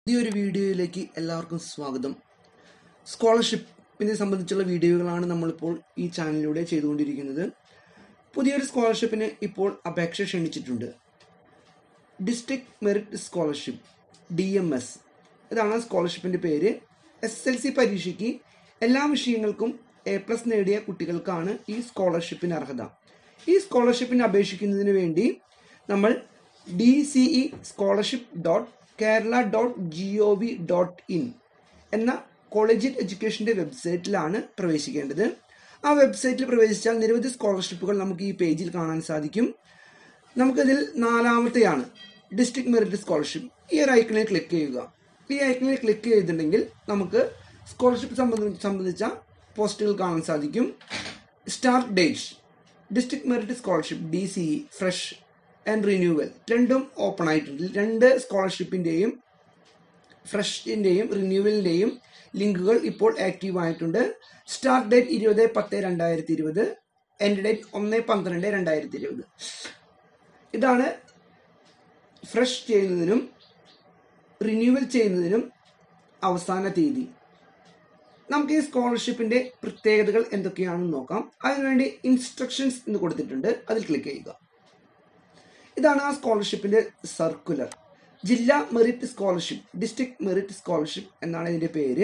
പുതിയൊരു വീഡിയോയിലേക്ക് എല്ലാവർക്കും സ്വാഗതം സ്കോളർഷിപ്പിനെ സംബന്ധിച്ചുള്ള വീഡിയോകളാണ് നമ്മളിപ്പോൾ ഈ ചാനലിലൂടെ ചെയ്തുകൊണ്ടിരിക്കുന്നത് പുതിയൊരു സ്കോളർഷിപ്പിന് ഇപ്പോൾ അപേക്ഷ ക്ഷണിച്ചിട്ടുണ്ട് district merit scholarship D M S ഇതാണ് സ്കോളർഷിപ്പിൻ്റെ പേര് എസ് എൽ സി പരീക്ഷയ്ക്ക് എല്ലാ വിഷയങ്ങൾക്കും എ പ്ലസ് നേടിയ കുട്ടികൾക്കാണ് ഈ സ്കോളർഷിപ്പിന് അർഹത ഈ സ്കോളർഷിപ്പിന് അപേക്ഷിക്കുന്നതിന് വേണ്ടി നമ്മൾ D C E scholarship dot Kerala dot G O V dot in എന്ന കോളേജ് എഡ്യൂക്കേഷൻ്റെ വെബ്സൈറ്റിലാണ് പ്രവേശിക്കേണ്ടത് ആ വെബ്സൈറ്റിൽ പ്രവേശിച്ചാൽ നിരവധി സ്കോളർഷിപ്പുകൾ നമുക്ക് ഈ പേജിൽ കാണാൻ സാധിക്കും നമുക്കതിൽ നാലാമത്തെയാണ് ഡിസ്ട്രിക്ട് മെറിറ്റ് സ്കോളർഷിപ്പ് ഈ ഒരു ഐക്കണിൽ ക്ലിക്ക് ചെയ്യുക ഈ ഐക്കണിൽ ക്ലിക്ക് ചെയ്തിട്ടുണ്ടെങ്കിൽ നമുക്ക് സ്കോളർഷിപ്പ് സംബന്ധി സംബന്ധിച്ച പോസ്റ്റുകൾ കാണാൻ സാധിക്കും start date district merit scholarship D C fresh and renewal രണ്ടും ഓപ്പൺ ആയിട്ടുണ്ട് രണ്ട് സ്കോളർഷിപ്പിൻ്റെയും ഫ്രഷിൻ്റെയും റിന്യൂവലിൻ്റെയും ലിങ്കുകൾ ഇപ്പോൾ ആക്റ്റീവ് ആയിട്ടുണ്ട് സ്റ്റാർട്ട് ഡേറ്റ് ഇരുപത് പത്ത് രണ്ടായിരത്തി ഇരുപത് എൻഡ് ഡേറ്റ് ഒന്ന് പന്ത്രണ്ട് രണ്ടായിരത്തി ഇരുപത് ഇതാണ് ഫ്രഷ് ചെയ്യുന്നതിനും റിന്യൂവൽ ചെയ്യുന്നതിനും അവസാന തീയതി നമുക്ക് ഈ സ്കോളർഷിപ്പിന്റെ പ്രത്യേകതകൾ എന്തൊക്കെയാണെന്ന് നോക്കാം അതിനുവേണ്ടി ഇൻസ്ട്രക്ഷൻസ് എന്ന് കൊടുത്തിട്ടുണ്ട് അതിൽ ക്ലിക്ക് ചെയ്യുക ഇതാണ് ആ സ്കോളർഷിപ്പിന്റെ സർക്കുലർ ജില്ലാ merit scholarship district merit scholarship എന്നാണ് ഇതിന്റെ പേര്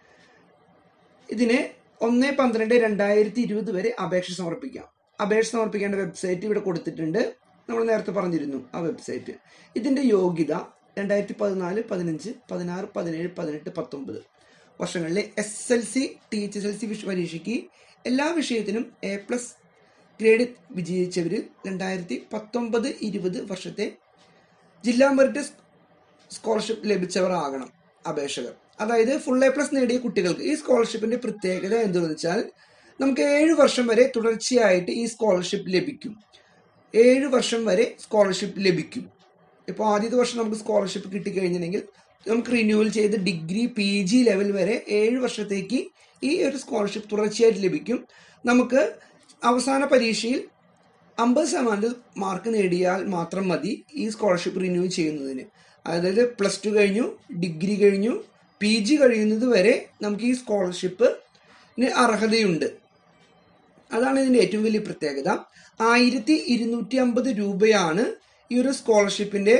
ഇതിന് ഒന്ന് പന്ത്രണ്ട് രണ്ടായിരത്തി ഇരുപത് വരെ അപേക്ഷ സമർപ്പിക്കാം അപേക്ഷ സമർപ്പിക്കേണ്ട വെബ്സൈറ്റ് ഇവിടെ കൊടുത്തിട്ടുണ്ട് നമ്മൾ നേരത്തെ പറഞ്ഞിരുന്നു ആ വെബ്സൈറ്റ് ഇതിന്റെ യോഗ്യത രണ്ടായിരത്തി പതിനാല് പതിനഞ്ച് പതിനാറ് പതിനേഴ് പതിനെട്ട് പത്തൊമ്പത് വർഷങ്ങളിലെ S L C T H S L C പരീക്ഷയ്ക്ക് എല്ലാ വിഷയത്തിനും എ പ്ലസ് ഗ്രേഡ് വിജയിച്ചവരിൽ രണ്ടായിരത്തി പത്തൊമ്പത് ഇരുപത് വർഷത്തെ ജില്ലാ മെറിറ്റ് സ്കോളർഷിപ്പ് ലഭിച്ചവർ ആകണം അപേക്ഷകർ അതായത് ഫുൾ എ പ്ലസ് നേടിയ കുട്ടികൾക്ക് ഈ സ്കോളർഷിപ്പിന്റെ പ്രത്യേകത എന്തെന്ന് വെച്ചാൽ നമുക്ക് ഏഴ് വർഷം വരെ തുടർച്ചയായിട്ട് ഈ സ്കോളർഷിപ്പ് ലഭിക്കും ഏഴ് വർഷം വരെ സ്കോളർഷിപ്പ് ലഭിക്കും ഇപ്പോൾ ആദ്യത്തെ വർഷം നമുക്ക് സ്കോളർഷിപ്പ് കിട്ടിക്കഴിഞ്ഞിട്ടുണ്ടെങ്കിൽ നമുക്ക് റിന്യൂവൽ ചെയ്ത് ഡിഗ്രി പി ജി ലെവൽ വരെ ഏഴ് വർഷത്തേക്ക് ഈ ഒരു സ്കോളർഷിപ്പ് തുടർച്ചയായിട്ട് ലഭിക്കും നമുക്ക് അവസാന പരീക്ഷയിൽ അമ്പത് ശതമാനം മാർക്ക് നേടിയാൽ മാത്രം മതി ഈ സ്കോളർഷിപ്പ് റിന്യൂ ചെയ്യുന്നതിന് അതായത് പ്ലസ് ടു കഴിഞ്ഞു ഡിഗ്രി കഴിഞ്ഞു പി ജി കഴിയുന്നത് വരെ നമുക്ക് ഈ സ്കോളർഷിപ്പിന് അർഹതയുണ്ട് അതാണ് ഇതിൻ്റെ ഏറ്റവും വലിയ പ്രത്യേകത ആയിരത്തി ഇരുന്നൂറ്റി അമ്പത് രൂപയാണ് ഈ ഒരു സ്കോളർഷിപ്പിൻ്റെ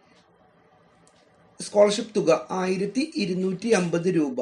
സ്കോളർഷിപ്പ് തുക ആയിരത്തി ഇരുന്നൂറ്റി അമ്പത് രൂപ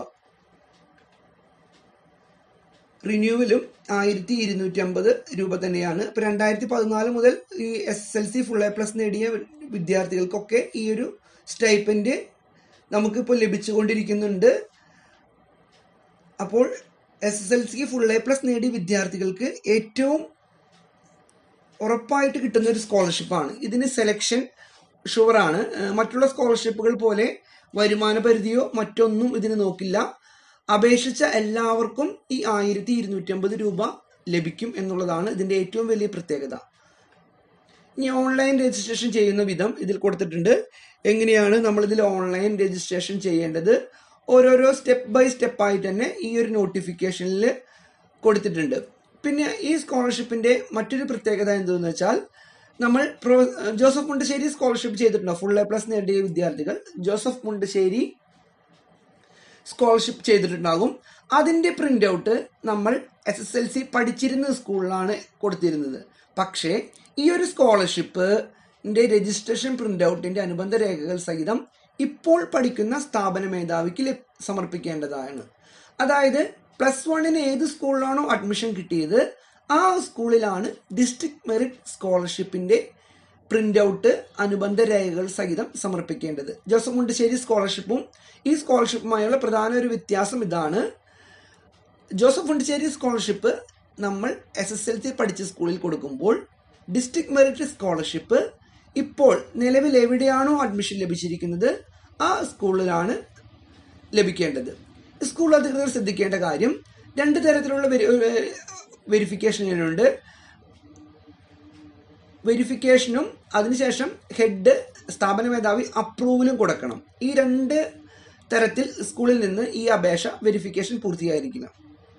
റിന്യൂവലും ആയിരത്തി ഇരുന്നൂറ്റി അമ്പത് രൂപ തന്നെയാണ് ഇപ്പൊ രണ്ടായിരത്തി പതിനാല് മുതൽ ഈ S L C full A plus നേടിയ വിദ്യാർത്ഥികൾക്കൊക്കെ ഈ ഒരു സ്റ്റൈപ്പൻഡ് നമുക്കിപ്പോൾ ലഭിച്ചുകൊണ്ടിരിക്കുന്നുണ്ട് അപ്പോൾ എസ് എസ് എൽ സിക്ക് ഫുൾ എ പ്ലസ് നേടിയ വിദ്യാർത്ഥികൾക്ക് ഏറ്റവും ഉറപ്പായിട്ട് കിട്ടുന്ന ഒരു സ്കോളർഷിപ്പാണ് ഇതിന് സെലക്ഷൻ ഷുവറാണ് മറ്റുള്ള സ്കോളർഷിപ്പുകൾ പോലെ വരുമാന പരിധിയോ മറ്റൊന്നും ഇതിന് നോക്കില്ല അപേക്ഷിച്ച എല്ലാവർക്കും ഈ ആയിരത്തി ഇരുന്നൂറ്റി അമ്പത് രൂപ ലഭിക്കും എന്നുള്ളതാണ് ഇതിൻ്റെ ഏറ്റവും വലിയ പ്രത്യേകത ഇനി ഓൺലൈൻ രജിസ്ട്രേഷൻ ചെയ്യുന്ന വിധം ഇതിൽ കൊടുത്തിട്ടുണ്ട് എങ്ങനെയാണ് നമ്മൾ ഇതിൽ ഓൺലൈൻ രജിസ്ട്രേഷൻ ചെയ്യേണ്ടത് ഓരോരോ സ്റ്റെപ്പ് ബൈ സ്റ്റെപ്പ് ആയിട്ട് തന്നെ ഈ ഒരു നോട്ടിഫിക്കേഷനിൽ കൊടുത്തിട്ടുണ്ട് പിന്നെ ഈ സ്കോളർഷിപ്പിന്റെ മറ്റൊരു പ്രത്യേകത എന്തെന്ന് വെച്ചാൽ നമ്മൾ പ്രൊ ജോസഫ് മുണ്ടശ്ശേരി സ്കോളർഷിപ്പ് ചെയ്തിട്ടുണ്ടോ ഫുൾ എ പ്ലസ് നേടിയ വിദ്യാർത്ഥികൾ ജോസഫ് മുണ്ടശ്ശേരി സ്കോളർഷിപ്പ് ചെയ്തിട്ടുണ്ടാകും അതിൻ്റെ പ്രിൻ്റ് ഔട്ട് നമ്മൾ എസ് എസ് എൽ സി പഠിച്ചിരുന്ന സ്കൂളിലാണ് കൊടുത്തിരുന്നത് പക്ഷേ ഈ ഒരു സ്കോളർഷിപ്പിൻ്റെ രജിസ്ട്രേഷൻ പ്രിൻ്റ് ഔട്ടിൻ്റെ അനുബന്ധ രേഖകൾ സഹിതം ഇപ്പോൾ പഠിക്കുന്ന സ്ഥാപന മേധാവിക്ക് സമർപ്പിക്കേണ്ടതാണ് അതായത് പ്ലസ് വണ്ണിന് ഏത് സ്കൂളിലാണോ അഡ്മിഷൻ കിട്ടിയത് ആ സ്കൂളിലാണ് ഡിസ്ട്രിക്ട് മെറിറ്റ് സ്കോളർഷിപ്പിൻ്റെ പ്രിന്റ് ഔട്ട് അനുബന്ധ രേഖകൾ സഹിതം സമർപ്പിക്കേണ്ടത് ജോസഫ് മുണ്ടശ്ശേരി സ്കോളർഷിപ്പും ഈ സ്കോളർഷിപ്പുമായുള്ള പ്രധാന ഒരു വ്യത്യാസം ഇതാണ് ജോസഫ് മുണ്ടശ്ശേരി സ്കോളർഷിപ്പ് നമ്മൾ എസ് എസ് എൽ സി പഠിച്ച സ്കൂളിൽ കൊടുക്കുമ്പോൾ ഡിസ്ട്രിക്ട് മെറിറ്റ് സ്കോളർഷിപ്പ് ഇപ്പോൾ നിലവിൽ എവിടെയാണോ അഡ്മിഷൻ ലഭിച്ചിരിക്കുന്നത് ആ സ്കൂളിലാണ് ലഭിക്കേണ്ടത് സ്കൂൾ അധികൃതർ ശ്രദ്ധിക്കേണ്ട കാര്യം രണ്ട് തരത്തിലുള്ള വെരിഫിക്കേഷനുകളുണ്ട് വെരിഫിക്കേഷനും അതിനുശേഷം ഹെഡ് സ്ഥാപന മേധാവി അപ്രൂവലും കൊടുക്കണം ഈ രണ്ട് തരത്തിൽ സ്കൂളിൽ നിന്ന് ഈ അപേക്ഷ വെരിഫിക്കേഷൻ പൂർത്തിയായിരിക്കണം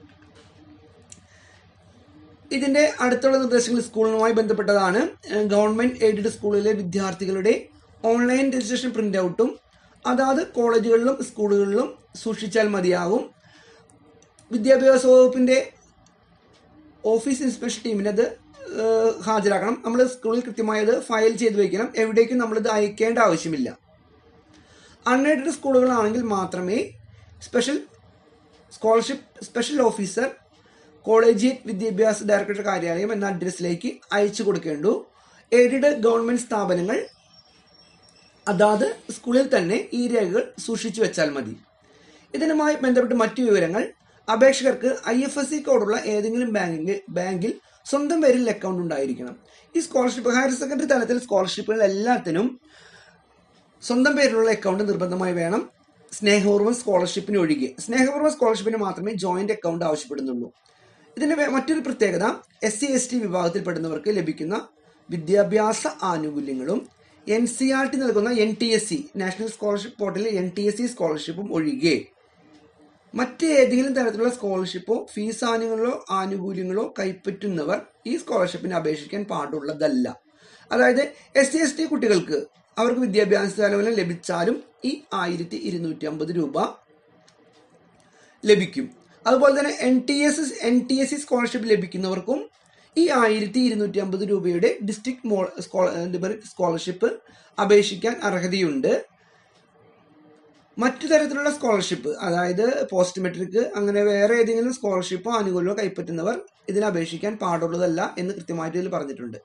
ഇതിന്റെ അടുത്തുള്ള നിർദ്ദേശങ്ങൾ സ്കൂളുമായി ബന്ധപ്പെട്ടതാണ് ഗവൺമെന്റ് എയ്ഡഡ് സ്കൂളിലെ വിദ്യാർത്ഥികളുടെ ഓൺലൈൻ രജിസ്ട്രേഷൻ പ്രിന്റ് ഔട്ടും അതാത് കോളേജുകളിലും സ്കൂളുകളിലും സൂക്ഷിച്ചാൽ മതിയാകും വിദ്യാഭ്യാസ വകുപ്പിന്റെ ഓഫീസ് ഇൻസ്പെക്ഷൻ ടീമിന് അത് ഏഹ്, ഹാജരാക്കണം നമ്മൾ സ്കൂളിൽ കൃത്യമായി അത് ഫയൽ ചെയ്ത് വയ്ക്കണം എവിടേക്കും നമ്മളിത് അയക്കേണ്ട ആവശ്യമില്ല അൺഎയ്ഡഡ് സ്കൂളുകളാണെങ്കിൽ മാത്രമേ special scholarship special officer collegiate വിദ്യാഭ്യാസ ഡയറക്ടറുടെ കാര്യാലയം എന്ന അഡ്രസ്സിലേക്ക് അയച്ചു കൊടുക്കേണ്ടു എയ്ഡഡ് ഗവൺമെന്റ് സ്ഥാപനങ്ങൾ അതാത് സ്കൂളിൽ തന്നെ ഈ രേഖകൾ സൂക്ഷിച്ചു വെച്ചാൽ മതി ഇതിനുമായി ബന്ധപ്പെട്ട് മറ്റു വിവരങ്ങൾ അപേക്ഷകർക്ക് ഐ എഫ് എസ് സി കോഡുള്ള ഏതെങ്കിലും ബാങ്കിൽ ബാങ്കിൽ സ്വന്തം പേരിൽ അക്കൗണ്ട് ഉണ്ടായിരിക്കണം ഈ സ്കോളർഷിപ്പ് ഹയർ സെക്കൻഡറി തലത്തിൽ സ്കോളർഷിപ്പുകൾ എല്ലാത്തിനും സ്വന്തം പേരിലുള്ള അക്കൗണ്ട് നിർബന്ധമായി വേണം സ്നേഹപൂർവ്വം സ്കോളർഷിപ്പിന് ഒഴികെ സ്നേഹപൂർവ്വം സ്കോളർഷിപ്പിന് മാത്രമേ ജോയിന്റ് അക്കൗണ്ട് ആവശ്യപ്പെടുന്നുള്ളൂ ഇതിന്റെ വേ- മറ്റൊരു പ്രത്യേകത എസ് സി എസ് ടി വിഭാഗത്തിൽപ്പെടുന്നവർക്ക് ലഭിക്കുന്ന വിദ്യാഭ്യാസ ആനുകൂല്യങ്ങളും എൻ സി ആർ ടി നൽകുന്ന N T S C national scholarship പോർട്ടലിൽ എൻ ടി എസ് സി സ്കോളർഷിപ്പും ഒഴികെ മറ്റ് ഏതെങ്കിലും തരത്തിലുള്ള സ്കോളർഷിപ്പോ ഫീസ് ആനുകൂല്യങ്ങളോ ആനുകൂല്യങ്ങളോ കൈപ്പറ്റുന്നവർ ഈ സ്കോളർഷിപ്പിന് അപേക്ഷിക്കാൻ പാടുള്ളതല്ല അതായത് എസ് സി എസ് ടി കുട്ടികൾക്ക് അവർക്ക് വിദ്യാഭ്യാസ ചെലവിന് ലഭിച്ചാലും ഈ ആയിരത്തി ഇരുന്നൂറ്റി അമ്പത് രൂപ ലഭിക്കും അതുപോലെ തന്നെ N T S N T S C scholarship ലഭിക്കുന്നവർക്കും ഈ ആയിരത്തി ഇരുന്നൂറ്റി അമ്പത് രൂപയുടെ ഡിസ്ട്രിക്ട് മോ മെറിറ്റ് സ്കോളർഷിപ്പ് അപേക്ഷിക്കാൻ അർഹതയുണ്ട് മറ്റു തരത്തിലുള്ള സ്കോളർഷിപ്പ് അതായത് പോസ്റ്റ് മെട്രിക് അങ്ങനെ വേറെ ഏതെങ്കിലും സ്കോളർഷിപ്പോ ആനുകൂല്യമോ കൈപ്പറ്റുന്നവർ ഇതിന് അപേക്ഷിക്കാൻ പാടുള്ളതല്ല എന്ന് കൃത്യമായിട്ട് ഇതിൽ പറഞ്ഞിട്ടുണ്ട്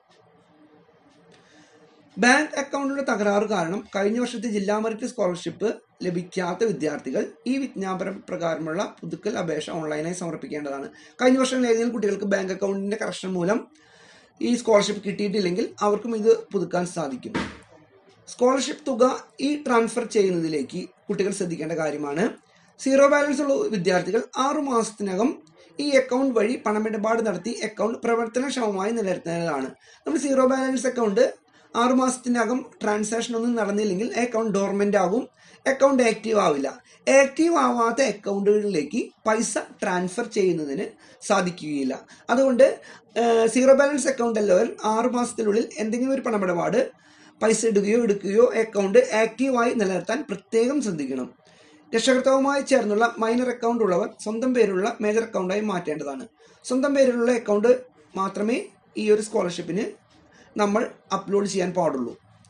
ബാങ്ക് അക്കൗണ്ടിലെ തകരാറ് കാരണം കഴിഞ്ഞ വർഷത്തെ ജില്ലാ മെറിറ്റ് സ്കോളർഷിപ്പ് ലഭിക്കാത്ത വിദ്യാർത്ഥികൾ ഈ വിജ്ഞാപന പ്രകാരമുള്ള പുതുക്കൽ അപേക്ഷ ഓൺലൈനായി സമർപ്പിക്കേണ്ടതാണ് കഴിഞ്ഞ വർഷങ്ങളിൽ ഏതെങ്കിലും കുട്ടികൾക്ക് ബാങ്ക് അക്കൗണ്ടിന്റെ കറക്ഷൻ മൂലം ഈ സ്കോളർഷിപ്പ് കിട്ടിയിട്ടില്ലെങ്കിൽ അവർക്കും ഇത് പുതുക്കാൻ സാധിക്കും സ്കോളർഷിപ്പ് തുക ഈ ട്രാൻസ്ഫർ ചെയ്യുന്നതിലേക്ക് കുട്ടികൾ ശ്രദ്ധിക്കേണ്ട കാര്യമാണ് സീറോ ബാലൻസ് ഉള്ള വിദ്യാർത്ഥികൾ ആറു മാസത്തിനകം ഈ അക്കൗണ്ട് വഴി പണമിടപാട് നടത്തി അക്കൗണ്ട് പ്രവർത്തനക്ഷമമായി നിലനിർത്തേണ്ടതാണ് നമ്മൾ സീറോ ബാലൻസ് അക്കൗണ്ട് ആറു മാസത്തിനകം ട്രാൻസാക്ഷൻ ഒന്നും നടന്നില്ലെങ്കിൽ അക്കൗണ്ട് ഡോർമെന്റ് ആകും അക്കൗണ്ട് ആക്റ്റീവ് ആവില്ല ആക്റ്റീവ് ആവാത്ത അക്കൗണ്ടുകളിലേക്ക് പൈസ ട്രാൻസ്ഫർ ചെയ്യുന്നതിന് സാധിക്കുകയില്ല അതുകൊണ്ട് സീറോ ബാലൻസ് അക്കൗണ്ട് ഉള്ളവർ ആറു മാസത്തിനുള്ളിൽ എന്തെങ്കിലും ഒരു പണമിടപാട് പൈസ ഇടുകയോ എടുക്കുകയോ അക്കൗണ്ട് ആക്റ്റീവായി നിലനിർത്താൻ പ്രത്യേകം ശ്രദ്ധിക്കണം രക്ഷകർത്താവുമായി ചേർന്നുള്ള മൈനർ അക്കൗണ്ട് ഉള്ളവർ സ്വന്തം പേരുള്ള മേജർ അക്കൗണ്ടായി മാറ്റേണ്ടതാണ് സ്വന്തം പേരിലുള്ള അക്കൗണ്ട് മാത്രമേ ഈ ഒരു സ്കോളർഷിപ്പിന് നമ്മൾ അപ്ലോഡ് ചെയ്യാൻ പാടുള്ളൂ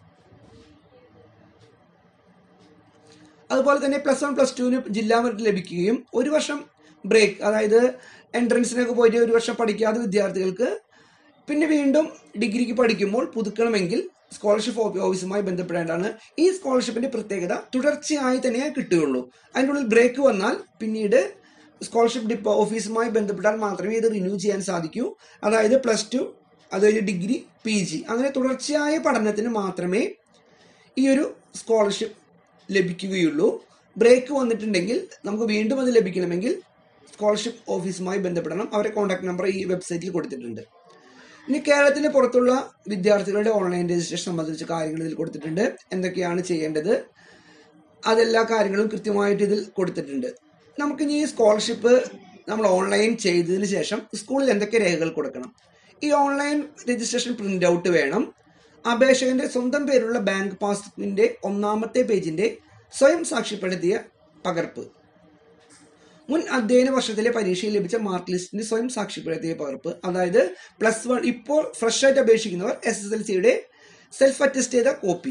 അതുപോലെ തന്നെ പ്ലസ് വൺ പ്ലസ് ടുവിന് ജില്ലാ മെറിറ്റ് ലഭിക്കുകയും ഒരു വർഷം ബ്രേക്ക് അതായത് എൻട്രൻസിനൊക്കെ പോയിട്ട് ഒരു വർഷം പഠിക്കാത്ത വിദ്യാർത്ഥികൾക്ക് പിന്നെ വീണ്ടും ഡിഗ്രിക്ക് പഠിക്കുമ്പോൾ പുതുക്കണമെങ്കിൽ സ്കോളർഷിപ്പ് ഓഫീ- ഓഫീസുമായി ബന്ധപ്പെടേണ്ടതാണ് ഈ സ്കോളർഷിപ്പിന്റെ പ്രത്യേകത തുടർച്ചയായി തന്നെ കിട്ടുകയുള്ളൂ അതിൻ്റെ ഉള്ളിൽ ബ്രേക്ക് വന്നാൽ പിന്നീട് സ്കോളർഷിപ്പ് ഡിപ്പോ ഓഫീസുമായി ബന്ധപ്പെട്ടാൽ മാത്രമേ ഇത് റിന്യൂ ചെയ്യാൻ സാധിക്കൂ അതായത് പ്ലസ് ടു അതായത് ഡിഗ്രി പി ജി അങ്ങനെ തുടർച്ചയായ പഠനത്തിന് മാത്രമേ ഈ ഒരു സ്കോളർഷിപ്പ് ലഭിക്കുകയുള്ളൂ ബ്രേക്ക് വന്നിട്ടുണ്ടെങ്കിൽ നമുക്ക് വീണ്ടും അത് ലഭിക്കണമെങ്കിൽ സ്കോളർഷിപ്പ് ഓഫീസുമായി ബന്ധപ്പെടണം അവരെ കോൺടാക്ട് നമ്പർ ഈ വെബ്സൈറ്റിൽ കൊടുത്തിട്ടുണ്ട് ഇനി കേരളത്തിന് പുറത്തുള്ള വിദ്യാർത്ഥികളുടെ ഓൺലൈൻ രജിസ്ട്രേഷൻ സംബന്ധിച്ച കാര്യങ്ങൾ ഇതിൽ കൊടുത്തിട്ടുണ്ട് എന്തൊക്കെയാണ് ചെയ്യേണ്ടത് അതെല്ലാ കാര്യങ്ങളും കൃത്യമായിട്ട് ഇതിൽ കൊടുത്തിട്ടുണ്ട് നമുക്കിനി ഈ സ്കോളർഷിപ്പ് നമ്മൾ ഓൺലൈൻ ചെയ്തതിന് ശേഷം സ്കൂളിൽ എന്തൊക്കെ രേഖകൾ കൊടുക്കണം ഈ ഓൺലൈൻ രജിസ്ട്രേഷൻ പ്രിന്റ് ഔട്ട് വേണം അപേക്ഷകന്റെ സ്വന്തം പേരുള്ള ബാങ്ക് പാസ്ബുക്കിന്റെ ഒന്നാമത്തെ പേജിന്റെ സ്വയം സാക്ഷ്യപ്പെടുത്തിയ പകർപ്പ് മുൻ അധ്യയന വർഷത്തിലെ പരീക്ഷയിൽ ലഭിച്ച മാർക്ക് ലിസ്റ്റിന്റെ സ്വയം സാക്ഷ്യപ്പെടുത്തിയ പകർപ്പ് അതായത് പ്ലസ് വൺ ഇപ്പോൾ ഫ്രഷ് ആയിട്ട് അപേക്ഷിക്കുന്നവർ എസ് എസ് എൽ സിയുടെ സെൽഫ് അറ്റസ്റ്റ് ചെയ്ത copy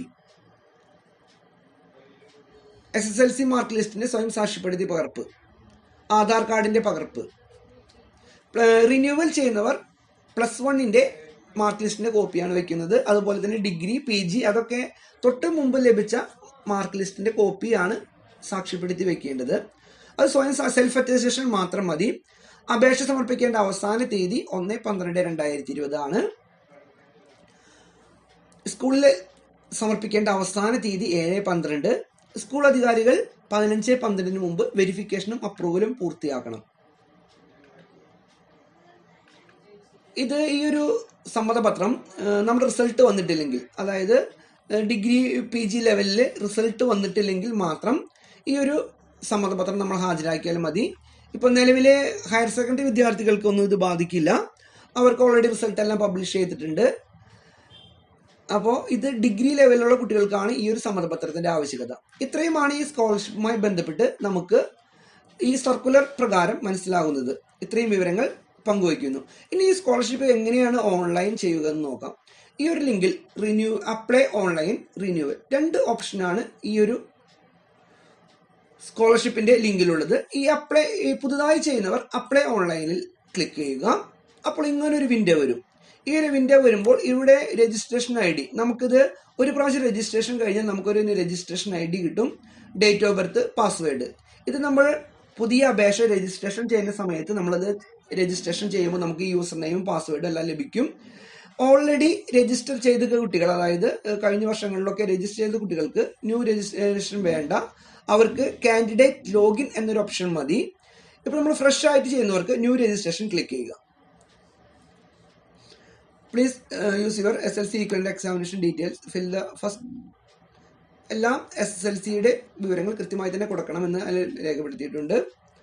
S S L C mark ലിസ്റ്റിന്റെ സ്വയം സാക്ഷ്യപ്പെടുത്തിയ പകർപ്പ് ആധാർ കാർഡിന്റെ പകർപ്പ് റിന്യൂവൽ ചെയ്യുന്നവർ പ്ലസ് വണ്ണിന്റെ മാർക്ക് ലിസ്റ്റിന്റെ കോപ്പിയാണ് വെക്കുന്നത് അതുപോലെ തന്നെ ഡിഗ്രി പി ജി അതൊക്കെ തൊട്ട് മുമ്പ് ലഭിച്ച മാർക്ക് ലിസ്റ്റിന്റെ കോപ്പിയാണ് സാക്ഷ്യപ്പെടുത്തി വെക്കേണ്ടത് അത് സ്വയം സെൽഫ് അറ്റസ്റ്റേഷൻ മാത്രം മതി അപേക്ഷ സമർപ്പിക്കേണ്ട അവസാന തീയതി ഒന്ന് പന്ത്രണ്ട് രണ്ടായിരത്തി ഇരുപതാണ് സ്കൂളിൽ സമർപ്പിക്കേണ്ട അവസാന തീയതി ഏഴ് പന്ത്രണ്ട് സ്കൂൾ അധികാരികൾ പതിനഞ്ച് പന്ത്രണ്ടിന് മുമ്പ് വെരിഫിക്കേഷനും അപ്രൂവലും പൂർത്തിയാക്കണം ഇത് ഈ ഒരു സമ്മതപത്രം ഏഹ്, നമ്മുടെ റിസൾട്ട് വന്നിട്ടില്ലെങ്കിൽ അതായത് ഏഹ്, ഡിഗ്രി പി ജി ലെവലിൽ റിസൾട്ട് വന്നിട്ടില്ലെങ്കിൽ മാത്രം ഈ ഒരു സമ്മതപത്രം നമ്മൾ ഹാജരാക്കിയാൽ മതി ഇപ്പോൾ നിലവിലെ ഹയർ സെക്കൻഡറി വിദ്യാർത്ഥികൾക്കൊന്നും ഇത് ബാധിക്കില്ല അവർക്ക് ഓൾറെഡി റിസൾട്ട് എല്ലാം പബ്ലിഷ് ചെയ്തിട്ടുണ്ട് അപ്പോൾ ഇത് ഡിഗ്രി ലെവലിലുള്ള കുട്ടികൾക്കാണ് ഈ ഒരു സമ്മതപത്രത്തിന്റെ ആവശ്യകത ഇത്രയുമാണ് ഈ സ്കോളർഷിപ്പുമായി ബന്ധപ്പെട്ട് നമുക്ക് ഈ സർക്കുലർ പ്രകാരം മനസ്സിലാകുന്നത് ഇത്രയും വിവരങ്ങൾ പങ്കുവയ്ക്കുന്നു ഇനി ഈ സ്കോളർഷിപ്പ് എങ്ങനെയാണ് ഓൺലൈൻ ചെയ്യുക എന്ന് നോക്കാം ഈ ഒരു ലിങ്കിൽ റിന്യൂ അപ്ലൈ ഓൺലൈൻ റിന്യൂവൽ രണ്ട് ഓപ്ഷനാണ് ഈ ഒരു സ്കോളർഷിപ്പിന്റെ ലിങ്കിലുള്ളത് ഈ അപ്ലൈ ഈ പുതുതായി ചെയ്യുന്നവർ അപ്ലൈ ഓൺലൈനിൽ ക്ലിക്ക് ചെയ്യുക അപ്പോൾ ഇങ്ങനെ ഒരു വിൻഡോ വരും ഈ ഒരു വിൻഡോ വരുമ്പോൾ ഇവിടെ രജിസ്ട്രേഷൻ ഐ ഡി നമുക്കിത് ഒരു പ്രാവശ്യം രജിസ്ട്രേഷൻ കഴിഞ്ഞാൽ നമുക്കൊരു രജിസ്ട്രേഷൻ ഐ ഡി കിട്ടും ഡേറ്റ് ഓഫ് ബർത്ത് പാസ്വേഡ് ഇത് നമ്മൾ പുതിയ അപേക്ഷ രജിസ്ട്രേഷൻ ചെയ്യുന്ന സമയത്ത് നമ്മളത് രജിസ്ട്രേഷൻ ചെയ്യുമ്പോൾ നമുക്ക് യൂസർ നെയിമും പാസ്വേഡും എല്ലാം ലഭിക്കും ഓൾറെഡി രജിസ്റ്റർ ചെയ്ത കുട്ടികൾ അതായത് ഏഹ്, കഴിഞ്ഞ വർഷങ്ങളിലൊക്കെ രജിസ്റ്റർ ചെയ്ത കുട്ടികൾക്ക് ന്യൂ രജിസ്ട്രേഷൻ വേണ്ട അവർക്ക് കാൻഡിഡേറ്റ് ലോഗിൻ എന്നൊരു ഓപ്ഷൻ മതി ഇപ്പോൾ നമ്മൾ ഫ്രഷ് ആയിട്ട് ചെയ്യുന്നവർക്ക് ന്യൂ രജിസ്ട്രേഷൻ ക്ലിക്ക് ചെയ്യുക please use your S L C equal examination details fill the first എല്ലാം എസ് എസ് എൽ സിയുടെ വിവരങ്ങൾ കൃത്യമായി തന്നെ കൊടുക്കണമെന്ന് അതിൽ രേഖപ്പെടുത്തിയിട്ടുണ്ട്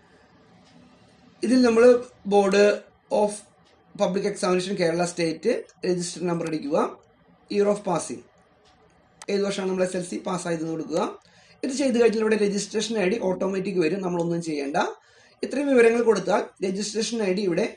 ഇതിൽ നമ്മൾ board of public examination Kerala state register number അടിക്കുക ഇയർ ഓഫ് പാസിംഗ് ഏത് വർഷമാണ് നമ്മൾ എസ് എൽ സി പാസ്സായതെന്ന് കൊടുക്കുക ഇത് ചെയ്ത് കഴിഞ്ഞാൽ ഇവിടെ രജിസ്ട്രേഷൻ ഐ ഡി ഓട്ടോമാറ്റിക് വരും നമ്മളൊന്നും ചെയ്യേണ്ട ഇത്രയും വിവരങ്ങൾ കൊടുത്താൽ രജിസ്ട്രേഷൻ ഐ ഡി ഇവിടെ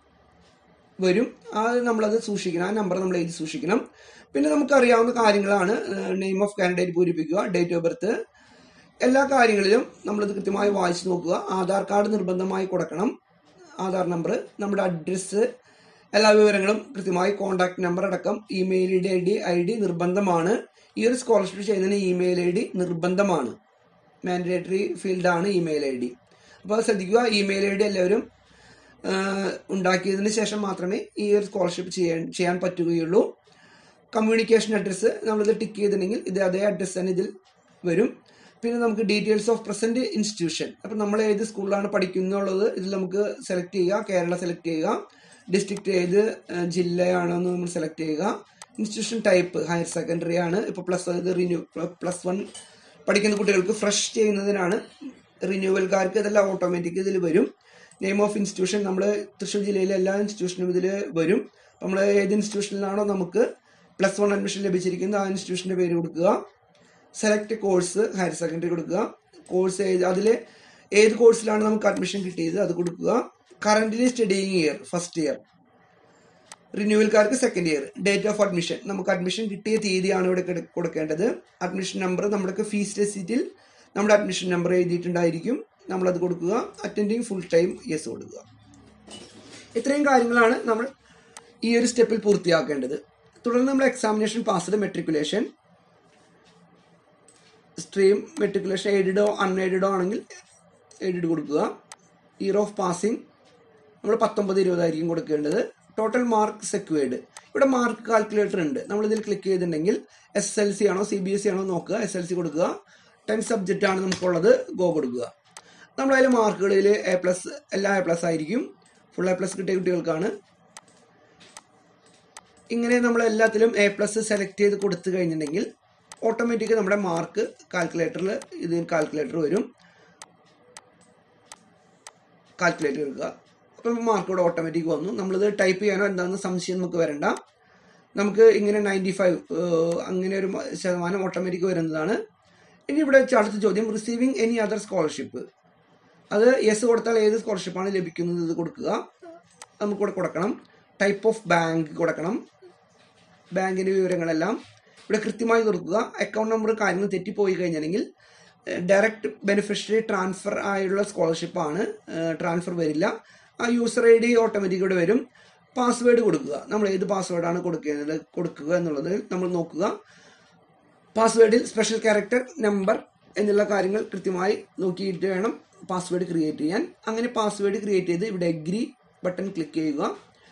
വരും അത് നമ്മളത് സൂക്ഷിക്കണം ആ നമ്പർ നമ്മൾ എഴുതി സൂക്ഷിക്കണം പിന്നെ നമുക്കറിയാവുന്ന കാര്യങ്ങളാണ് നെയിം ഓഫ് കാൻഡിഡേറ്റ് പൂരിപ്പിക്കുക ഡേറ്റ് ഓഫ് ബർത്ത് എല്ലാ കാര്യങ്ങളിലും നമ്മളിത് കൃത്യമായി വായിച്ചു നോക്കുക ആധാർ കാർഡ് നിർബന്ധമായി കൊടുക്കണം ആധാർ നമ്പർ നമ്മുടെ അഡ്രസ്സ് എല്ലാ വിവരങ്ങളും കൃത്യമായി കോൺടാക്ട് നമ്പർ അടക്കം email I D I D നിർബന്ധമാണ് ഈ ഒരു സ്കോളർഷിപ്പ് ചെയ്യുന്നതിന് ഇമെയിൽ ഐ ഡി നിർബന്ധമാണ് മാൻഡേറ്ററി ഫീൽഡാണ് ഇമെയിൽ ഐ ഡി അപ്പോൾ ശ്രദ്ധിക്കുക ഇമെയിൽ ഐ ഡി എല്ലാവരും ആഹ് ഉണ്ടാക്കിയതിന് ശേഷം മാത്രമേ ഈ ഒരു സ്കോളർഷിപ്പ് ചെയ്യാൻ ചെയ്യാൻ പറ്റുകയുള്ളൂ കമ്മ്യൂണിക്കേഷൻ അഡ്രസ്സ് നമ്മളിത് ടിക്ക് ചെയ്തിട്ടുണ്ടെങ്കിൽ ഇത് അതേ അഡ്രസ്സ് തന്നെ ഇതിൽ വരും പിന്നെ നമുക്ക് ഡീറ്റെയിൽസ് ഓഫ് പ്രസന്റ് ഇൻസ്റ്റിറ്റ്യൂഷൻ അപ്പം നമ്മൾ ഏത് സ്കൂളിലാണ് പഠിക്കുന്നുള്ളത് ഇതിൽ നമുക്ക് സെലക്ട് ചെയ്യുക കേരള സെലക്ട് ചെയ്യുക ഡിസ്ട്രിക്ട് ഏത് ആഹ് ജില്ലയാണെന്ന് നമ്മൾ സെലക്ട് ചെയ്യുക ഇൻസ്റ്റിറ്റ്യൂഷൻ ടൈപ്പ് ഹയർ സെക്കൻഡറി ആണ് ഇപ്പോൾ പ്ലസ് ഇത് റിന്യൂ പ്ലസ് വൺ പഠിക്കുന്ന കുട്ടികൾക്ക് ഫ്രഷ് ചെയ്യുന്നതിനാണ് റിന്യൂവൽക്കാർക്ക് ഇതെല്ലാം ഓട്ടോമാറ്റിക് ഇതിൽ വരും നെയിം ഓഫ് ഇൻസ്റ്റിറ്റ്യൂഷൻ നമ്മൾ തൃശ്ശൂർ ജില്ലയിലെ എല്ലാ ഇൻസ്റ്റിറ്റ്യൂഷനും ഇതിൽ വരും നമ്മൾ ഏത് ഇൻസ്റ്റിറ്റ്യൂഷനിലാണോ നമുക്ക് പ്ലസ് വൺ അഡ്മിഷൻ ലഭിച്ചിരിക്കുന്നത് ആ ഇൻസ്റ്റിറ്റ്യൂഷൻ്റെ പേര് കൊടുക്കുക സെലക്ട് കോഴ്സ് ഹയർ സെക്കൻഡറി കൊടുക്കുക കോഴ്സ് ഏത് അതിൽ ഏത് കോഴ്സിലാണ് നമുക്ക് അഡ്മിഷൻ കിട്ടിയത് അത് കൊടുക്കുക currently studying year first year റിന്യൂവൽക്കാർക്ക് second year date of admission നമുക്ക് അഡ്മിഷൻ കിട്ടിയ തീയതിയാണ് ഇവിടെ കിട- കൊടുക്കേണ്ടത് അഡ്മിഷൻ നമ്പർ നമ്മുടെ ഫീസ് റെസീറ്റിൽ നമ്മുടെ അഡ്മിഷൻ നമ്പർ എഴുതിയിട്ടുണ്ടായിരിക്കും നമ്മളത് കൊടുക്കുക അറ്റൻഡിങ് ഫുൾ ടൈം യെസ് കൊടുക്കുക ഇത്രയും കാര്യങ്ങളാണ് നമ്മൾ ഈ ഒരു സ്റ്റെപ്പിൽ പൂർത്തിയാക്കേണ്ടത് തുടർന്ന് നമ്മൾ examination passed matriculation stream matriculation എയ്ഡഡോ അൺഎയ്ഡഡോ ആണെങ്കിൽ എയ്ഡഡ് കൊടുക്കുക ഇയർ ഓഫ് പാസിംഗ് നമ്മൾ പത്തൊമ്പത് ഇരുപതായിരിക്കും കൊടുക്കേണ്ടത് ടോട്ടൽ മാർക്ക് സെക്വേർഡ് ഇവിടെ മാർക്ക് കാൽക്കുലേറ്റർ ഉണ്ട് നമ്മൾ ഇതിൽ ക്ലിക്ക് ചെയ്തിട്ടുണ്ടെങ്കിൽ എസ് എൽ സി ആണോ സി ബി എസ് സി ആണോ നോക്കുക എസ് എൽ സി കൊടുക്കുക ടെൻ സബ്ജക്റ്റ് ആണ് നമുക്കുള്ളത് ഗോ കൊടുക്കുക നമ്മളതിൽ മാർക്കുകളിൽ എ പ്ലസ് എല്ലാ എ പ്ലസ് ആയിരിക്കും ഫുൾ എ പ്ലസ് കിട്ടിയ കുട്ടികൾക്കാണ് ഇങ്ങനെ നമ്മൾ എല്ലാത്തിലും എ പ്ലസ് സെലക്ട് ചെയ്ത് കൊടുത്തു കഴിഞ്ഞിട്ടുണ്ടെങ്കിൽ ഓട്ടോമാറ്റിക് നമ്മുടെ മാർക്ക് കാൽക്കുലേറ്ററിൽ ഇത് കാൽക്കുലേറ്റർ വരും കാൽക്കുലേറ്റർ എടുക്കുക അപ്പം മാർക്ക് ഇവിടെ ഓട്ടോമാറ്റിക് വന്നു നമ്മളിത് ടൈപ്പ് ചെയ്യാനോ എന്താണെന്ന് സംശയം നമുക്ക് വരണ്ട നമുക്ക് ഇങ്ങനെ നയൻറ്റി ഫൈവ് അങ്ങനെ ഒരു മ- ശതമാനം ഓട്ടോമാറ്റിക് വരുന്നതാണ് ഇനി ഇവിടെ വെച്ച് അടുത്ത ചോദ്യം റിസീവിങ് എനി അതർ സ്കോളർഷിപ്പ് അത് യെസ് കൊടുത്താൽ ഏത് സ്കോളർഷിപ്പാണ് ലഭിക്കുന്നത് ഇത് കൊടുക്കുക നമുക്കിവിടെ കൊടുക്കണം ടൈപ്പ് ഓഫ് ബാങ്ക് കൊടുക്കണം ബാങ്കിൻ്റെ വിവരങ്ങളെല്ലാം ഇവിടെ കൃത്യമായി കൊടുക്കുക അക്കൗണ്ട് നമ്പർ കാര്യങ്ങൾ തെറ്റിപ്പോയി കഴിഞ്ഞിട്ടുണ്ടെങ്കിൽ ഡയറക്റ്റ് ബെനിഫിഷ്യറി ട്രാൻസ്ഫർ ആയുള്ള സ്കോളർഷിപ്പാണ് ട്രാൻസ്ഫർ വരില്ല ആ യൂസർ ഐ ഡി ഓട്ടോമാറ്റിക് ഇവിടെ വരും പാസ്വേഡ് കൊടുക്കുക നമ്മൾ ഏത് പാസ്വേഡാണ് കൊടുക്കുന്നത് കൊടുക്കുക എന്നുള്ളത് നമ്മൾ നോക്കുക പാസ്വേഡിൽ സ്പെഷ്യൽ ക്യാരക്ടർ നമ്പർ എന്നുള്ള കാര്യങ്ങൾ കൃത്യമായി നോക്കിയിട്ട് വേണം പാസ്വേഡ് ക്രിയേറ്റ് ചെയ്യാൻ അങ്ങനെ പാസ്വേഡ് ക്രിയേറ്റ് ചെയ്ത് ഇവിടെ എഗ്രി ബട്ടൺ ക്ലിക്ക് ചെയ്യുക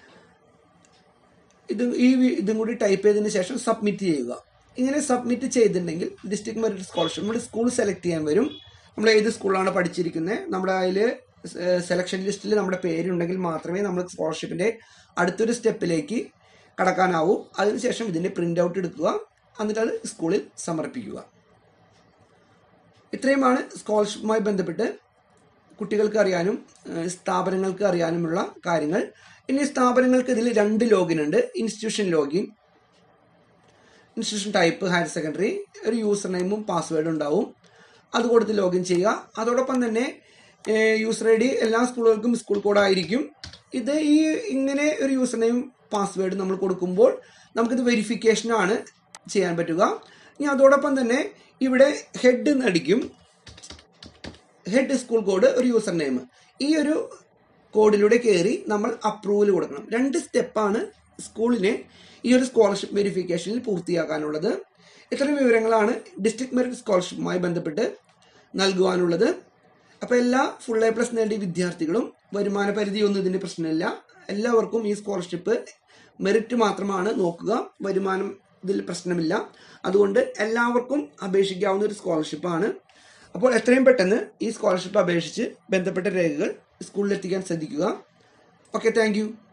ഇത് ഈ വി- ഇതും കൂടി ടൈപ്പ് ചെയ്തതിന് ശേഷം സബ്മിറ്റ് ചെയ്യുക ഇങ്ങനെ സബ്മിറ്റ് ചെയ്തിട്ടുണ്ടെങ്കിൽ ഡിസ്ട്രിക്ട് മെറിറ്റ് സ്കോളർഷിപ്പ് നമ്മുടെ സ്കൂൾ സെലക്ട് ചെയ്യാൻ വരും നമ്മൾ ഏത് സ്കൂളാണ് പഠിച്ചിരിക്കുന്നത് നമ്മുടെ അതിൽ സെലക്ഷൻ ലിസ്റ്റിൽ നമ്മുടെ പേരുണ്ടെങ്കിൽ മാത്രമേ നമ്മൾ സ്കോളർഷിപ്പിൻ്റെ അടുത്തൊരു സ്റ്റെപ്പിലേക്ക് കടക്കാനാവൂ അതിനുശേഷം ഇതിൻ്റെ പ്രിൻ്റ് ഔട്ട് എടുക്കുക എന്നിട്ട് അത് സ്കൂളിൽ സമർപ്പിക്കുക ഇത്രയുമാണ് സ്കോളർഷിപ്പുമായി ബന്ധപ്പെട്ട് കുട്ടികൾക്ക് അറിയാനും ഏഹ് സ്ഥാപനങ്ങൾക്ക് അറിയാനുമുള്ള കാര്യങ്ങൾ ഇനി സ്ഥാപനങ്ങൾക്ക് ഇതിൽ രണ്ട് ലോഗിൻ ഉണ്ട് institution login institution type higher secondary ഒരു യൂസർ നെയിമും പാസ്വേഡും ഉണ്ടാവും അത് കൊടുത്ത് ലോഗിൻ ചെയ്യുക അതോടൊപ്പം തന്നെ യൂസർ ഐ ഡി എല്ലാ സ്കൂളുകൾക്കും സ്കൂൾ കോഡ് ആയിരിക്കും ഇത് ഈ ഇങ്ങനെ ഒരു യൂസർ നെയിം പാസ്വേഡ് നമ്മൾ കൊടുക്കുമ്പോൾ നമുക്കിത് വെരിഫിക്കേഷനാണ് ചെയ്യാൻ പറ്റുക ഇനി അതോടൊപ്പം തന്നെ ഇവിടെ ഹെഡ് എന്നടിക്കും ഹെഡ് സ്കൂൾ കോഡ് ഒരു യൂസർ നെയിം ഈ ഒരു കോഡിലൂടെ കയറി നമ്മൾ അപ്രൂവൽ കൊടുക്കണം രണ്ട് സ്റ്റെപ്പാണ് സ്കൂളിന് ഈ ഒരു സ്കോളർഷിപ്പ് വെരിഫിക്കേഷനിൽ പൂർത്തിയാക്കാനുള്ളത് ഇത്തരം വിവരങ്ങളാണ് ഡിസ്ട്രിക്ട് മെറിറ്റ് സ്കോളർഷിപ്പുമായി ബന്ധപ്പെട്ട് നൽകുവാനുള്ളത് അപ്പോൾ എല്ലാ ഫുൾ എ പ്ലസ് നേടിയ വിദ്യാർത്ഥികളും വരുമാന പരിധിയൊന്നും ഇതിന് പ്രശ്നമില്ല എല്ലാവർക്കും ഈ സ്കോളർഷിപ്പ് മെറിറ്റ് മാത്രമാണ് നോക്കുക വരുമാനം ഇതിൽ പ്രശ്നമില്ല അതുകൊണ്ട് എല്ലാവർക്കും അപേക്ഷിക്കാവുന്ന ഒരു സ്കോളർഷിപ്പാണ് അപ്പോൾ എത്രയും പെട്ടെന്ന് ഈ സ്കോളർഷിപ്പ് അപേക്ഷിച്ച് ബന്ധപ്പെട്ട രേഖകൾ സ്കൂളിൽ എത്തിക്കാൻ ശ്രദ്ധിക്കുക ഓക്കെ താങ്ക്